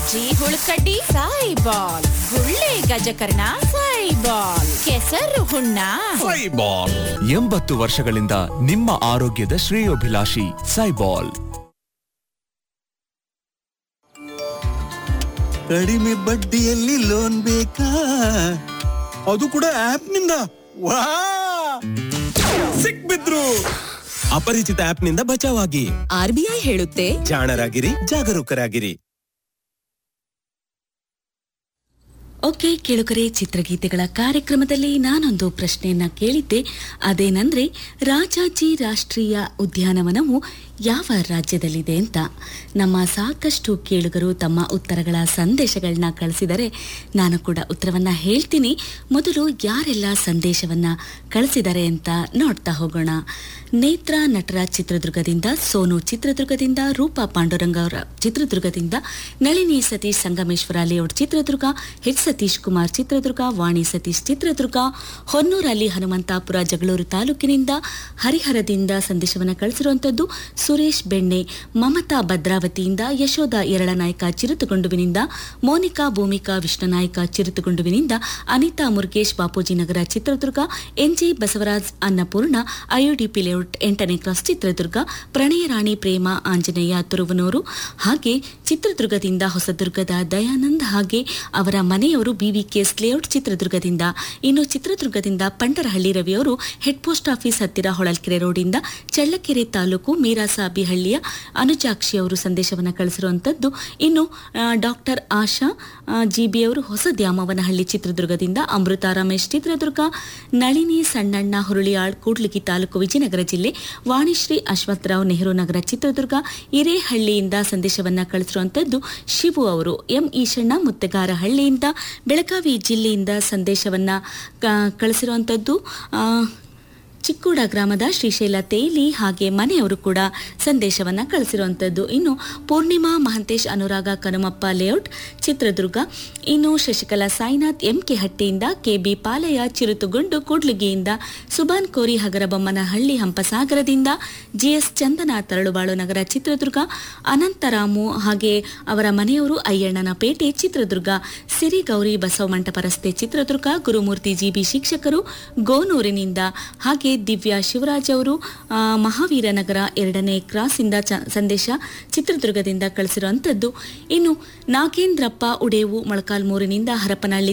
ಸಜ್ಜಿ ಹುಳ್ಕಡ್ಡಿ ಸಾಯಿಬಾಲ್ ಗುಳ್ಳೆ ಗಜಕರ್ಣ ಸಾಯಿಬಾಲ್ ಕೆಸರು ಹುಣ್ಣ ಸೈಬಾಲ್ ಎಂಬತ್ತು ವರ್ಷಗಳಿಂದ ನಿಮ್ಮ ಆರೋಗ್ಯದ ಶ್ರೇಯೋಭಿಲಾಷಿ ಸೈಬಾಲ್ ಕಡಿಮೆ ಬಡ್ಡಿಯಲ್ಲಿ ಲೋನ್ ಬೇಕಾ ಅದು ಕೂಡ ಆಪ್ ನಿಂದ ವಾ ಸಿಕ್ಬಿದ್ರು ಅಪರಿಚಿತ ಆಪ್ ನಿಂದ ಬಚಾವಾಗಿ ಆರ್ಬಿಐ ಹೇಳುತ್ತೆ ಜಾಣರಾಗಿರಿ ಜಾಗರೂಕರಾಗಿರಿ ಓಕೆ ಕೇಳುಗರೆ ಚಿತ್ರಗೀತೆಗಳ ಕಾರ್ಯಕ್ರಮದಲ್ಲಿ ನಾನೊಂದು ಪ್ರಶ್ನೆಯನ್ನ ಕೇಳಿದ್ದೆ ಅದೇನಂದ್ರೆ ರಾಜಾಜಿ ರಾಷ್ಟ್ರೀಯ ಉದ್ಯಾನವನವು ಯಾವ ರಾಜ್ಯದಲ್ಲಿದೆ ಅಂತ ನಮ್ಮ ಸಾಕಷ್ಟು ಕೇಳುಗರು ತಮ್ಮ ಉತ್ತರಗಳ ಸಂದೇಶಗಳನ್ನ ಕಳಿಸಿದರೆ ನಾನು ಕೂಡ ಉತ್ತರವನ್ನ ಹೇಳ್ತೀನಿ ಮೊದಲು ಯಾರೆಲ್ಲ ಸಂದೇಶವನ್ನ ಕಳಿಸಿದ್ದಾರೆ ಅಂತ ನೋಡ್ತಾ ಹೋಗೋಣ ನೇತ್ರ ನಟರಾಜ್ ಚಿತ್ರದುರ್ಗದಿಂದ ಸೋನು ಚಿತ್ರದುರ್ಗದಿಂದ ರೂಪಾ ಪಾಂಡುರಂಗ ಅವರ ಚಿತ್ರದುರ್ಗದಿಂದ ನಳಿನಿ ಸತೀಶ್ ಸಂಗಮೇಶ್ವರ ಲೇಔಟ್ ಚಿತ್ರದುರ್ಗ ಹೆಚ್ ಸತೀಶ್ ಕುಮಾರ್ ಚಿತ್ರದುರ್ಗ ವಾಣಿ ಸತೀಶ್ ಚಿತ್ರದುರ್ಗ ಹೊನ್ನೂರಲ್ಲಿ ಹನುಮಂತಾಪುರ ಜಗಳೂರು ತಾಲೂಕಿನಿಂದ ಹರಿಹರದಿಂದ ಸಂದೇಶವನ್ನು ಕಳಿಸಿರುವಂತದ್ದು ಸುರೇಶ್ ಬೆಣ್ಣೆ ಮಮತಾ ಭದ್ರಾವತಿಯಿಂದ ಯಶೋಧ ಎರಳನಾಯ್ಕ ಚಿರುತುಗೊಂಡುವಿನಿಂದ ಮೋನಿಕಾ ಭೂಮಿಕಾ ವಿಷ್ಣುನಾಯ್ಕ ಚಿರುತುಗೊಂಡುವಿನಿಂದ Anitha Murugesh Bapuji Nagar Chitradurga NG Basavaraj Annapurna IUDP layout ಎಂಟನೇ ಕ್ರಾಸ್ ಚಿತ್ರದುರ್ಗ ಪ್ರಣಯ ರಾಣಿ ಪ್ರೇಮ ಆಂಜನೇಯ ತುರುವನೂರು ಹಾಗೆ ಚಿತ್ರದುರ್ಗದಿಂದ ಹೊಸದುರ್ಗದ ದಯಾನಂದ್ ಹಾಗೆ ಅವರ ಮನೆಯವರು ಬಿವಿಕೆಎಸ್ ಲೇಔಟ್ ಚಿತ್ರದುರ್ಗದಿಂದ ಇನ್ನು ಚಿತ್ರದುರ್ಗದಿಂದ ಪಂಡರಹಳ್ಳಿ ರವಿಯವರು ಹೆಡ್ ಪೋಸ್ಟ್ ಆಫೀಸ್ ಹತ್ತಿರ ಹೊಳಲ್ಕೆರೆ ರೋಡಿಂದ ಚಳ್ಳಕೆರೆ ತಾಲೂಕು ಮೀರಾಸಾಬಿಹಳ್ಳಿಯ ಅನುಜಾಕ್ಷಿ ಅವರು ಸಂದೇಶವನ್ನು ಕಳಿಸಿರುವಂತದ್ದು ಇನ್ನು ಆ, ಡಾಕ್ಟರ್ ಆಶಾ ಜಿಬಿ ಅವರು ಹೊಸ ದ್ಯಾಮವನಹಳ್ಳಿ ಚಿತ್ರದುರ್ಗದಿಂದ ಅಮೃತ ರಮೇಶ್ ಚಿತ್ರದುರ್ಗ ನಳಿನಿ ಸಣ್ಣಣ್ಣ ಹುರುಳಿಯಾಳ್ ಕೂಡ್ಲಿಗಿ ತಾಲೂಕು ವಿಜಯನಗರ ಜಿಲ್ಲೆ ವಾಣಿಶ್ರೀ ಅಶ್ವತ್ಥರಾವ್ ನೆಹರು ನಗರ ಚಿತ್ರದುರ್ಗ ಹಿರೇಹಳ್ಳಿಯಿಂದ ಸಂದೇಶವನ್ನ ಕಳಿಸಿರುವಂತದ್ದು ಶಿವು ಅವರು ಎಂ ಈಶಣ್ಣ ಮುತ್ತೆಗಾರಹಳ್ಳಿಯಿಂದ ಬೆಳಗಾವಿ ಜಿಲ್ಲೆಯಿಂದ ಸಂದೇಶವನ್ನ ಕ- ಕಳಿಸಿರುವಂತದ್ದು ಆ, ಚಿಕ್ಕೂಡ ಗ್ರಾಮದ ಶ್ರೀಶೈಲ ತೇಲಿ ಹಾಗೆ ಮನೆಯವರು ಕೂಡ ಸಂದೇಶವನ್ನ ಕಳಿಸಿರುವಂತದ್ದು ಇನ್ನು ಪೂರ್ಣಿಮಾ ಮಹಂತೇಶ್ ಅನುರಾಗ ಕನುಮಪ್ಪ ಲೇಔಟ್ ಚಿತ್ರದುರ್ಗ ಇನ್ನು ಶಶಿಕಲಾ ಸಾಯಿನಾಥ್ ಎಂಕೆ ಹಟ್ಟಿಯಿಂದ ಕೆಬಿ ಪಾಲಯ ಚಿರುತುಗುಂಡು ಕೂಡ್ಲಿಗಿಯಿಂದ ಸುಬಾನ್ ಕೋರಿ ಹಗರಬೊಮ್ಮನಹಳ್ಳಿ ಹಂಪಸಾಗರದಿಂದ ಜಿಎಸ್ ಚಂದನ ತರಳುಬಾಳು ನಗರ ಚಿತ್ರದುರ್ಗ ಅನಂತರಾಮು ಹಾಗೆ ಅವರ ಮನೆಯವರು ಅಯ್ಯಣ್ಣನ ಪೇಟೆ ಚಿತ್ರದುರ್ಗ ಸಿರಿಗೌರಿ ಬಸವ ಮಂಟಪ ರಸ್ತೆ ಚಿತ್ರದುರ್ಗ ಗುರುಮೂರ್ತಿ ಜಿಬಿ ಶಿಕ್ಷಕರು ಗೋನೂರಿನಿಂದ ಹಾಗೆ ದಿವ್ಯಾ ಶಿವರಾಜ್ ಅವರು ಆ, ಮಹಾವೀರ ನಗರ ಎರಡನೇ ಕ್ರಾಸ್ ಇಂದ ಚ- ಸಂದೇಶ ಚಿತ್ರದುರ್ಗದಿಂದ ಕಳಿಸಿರುವಂತದ್ದು ಇನ್ನು ನಾಗೇಂದ್ರಪ್ಪ ಉಡೇವು ಮೊಳಕಾಲ್ಮೂರಿನಿಂದ ಹರಪನಹಳ್ಳಿ